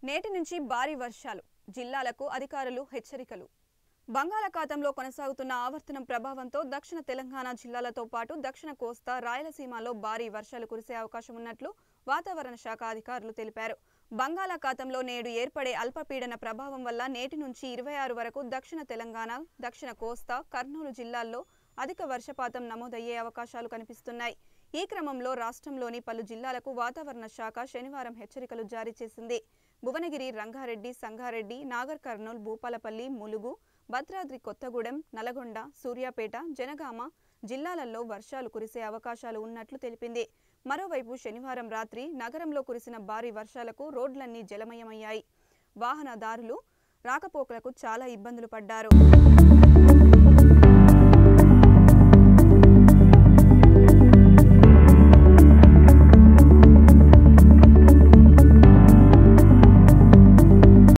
నేటి నుంచి భారీ వర్షాలు జిల్లాలకు అధికారులు హెచ్చరికలు బంగాళాఖాతంలో కొనసాగుతున్న ఆవర్తనం ప్రభావంతో దక్షిణ తెలంగాణ జిల్లాలతో పాటు దక్షిణ కోస్తా రాయలసీమలో భారీ వర్షాలు కురిసే అవకాశం ఉన్నట్లు వాతావరణ శాఖ అధికారులు తెలిపారు బంగాళాఖాతంలో నేడు ఏర్పడే అల్పపీడన ప్రభావం వల్ల నేటి నుంచి ఇరవై ఆరు వరకు దక్షిణ తెలంగాణ దక్షిణ కోస్తా కర్నూలు జిల్లాల్లో అధిక వర్షపాతం నమోదయ్యే అవకాశాలు కనిపిస్తున్నాయి ఈ క్రమంలో రాష్ట్రంలోని పలు జిల్లాలకు వాతావరణ శాఖ శనివారం హెచ్చరికలు జారీ చేసింది భువనగిరి రంగారెడ్డి సంగారెడ్డి నాగర్ కర్నూల్ భూపాలపల్లి ములుగు భద్రాద్రి కొత్తగూడెం నల్గొండ సూర్యాపేట జనగామ జిల్లాలలో వర్షాలు కురిసే అవకాశాలు ఉన్నట్లు తెలిపింది మరోవైపు శనివారం రాత్రి నగరంలో కురిసిన భారీ వర్షాలకు రోడ్లన్నీ జలమయమయ్యాయి వాహనదారులు రాకపోకలకు చాలా ఇబ్బందులు పడ్డారు